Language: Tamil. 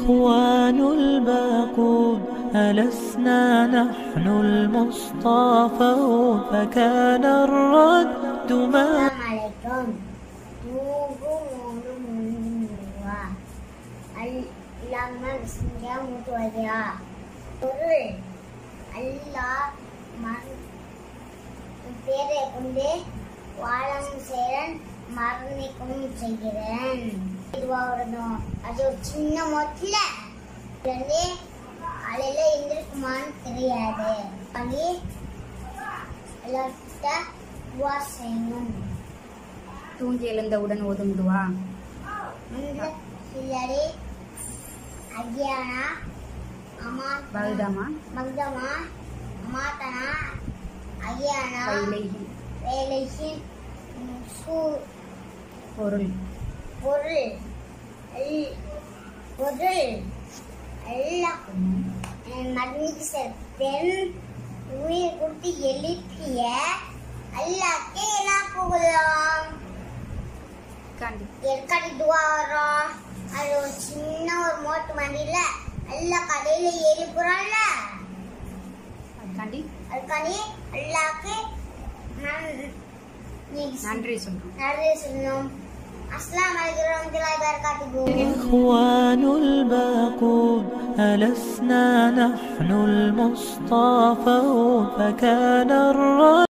الإخوان الباقون ألسنا نحن المصطفون فكان الرد ما அலைக்கும் மூன்று மூன்று மூன்று அல் இல்லாமல் செஞ்சா மூட்டு வரியா பொருள் அல்லாஹ் மண் பேரை கொண்டு வாழம் சேரன் மரணிக்கும் செய்கிறேன் இதுவா வரணும் அது ஒரு சின்ன மொட்டில வந்து அலையில எந்திருக்குமான்னு தெரியாது அது எல்லார்கிட்ட துவா செய்யணும் தூங்கி எழுந்தவுடன் ஓதும் துவா ಮುಂದೆ ಸಿಲ್ಲರಿ ಅಜ್ಞಾನ ಅಮಾ பகுதமா ಮಗ್ದಮ ಅಮಾತನ ಅಜ್ಞಾನ கைலைகி வேலைசி சூ பொருள் பொருள் எல்- பொருள் எல்லாம் மரணிக்கு செத்தேன் உயிர் கொடுத்து எழுப்பிய அல்லாக்கே எல்லா புகழாம் காண்டி ஏற்காடு துவா வரும் அது ஒரு சின்ன ஒரு மோட்டு மண்டியில எல்லா கடையில ஏறி போறான்ல அதுக்காண்டி அதுக்காண்டி அல்லாக்கு நன்றி சொல்றோம் நன்றி சொல்லணும் அஸ்லாம் வலைக்கும் வரமத்துல்லாஹி வபரகாத்துஹு الإخوان الباقون ألسنا نحن المصطفون فكان الرد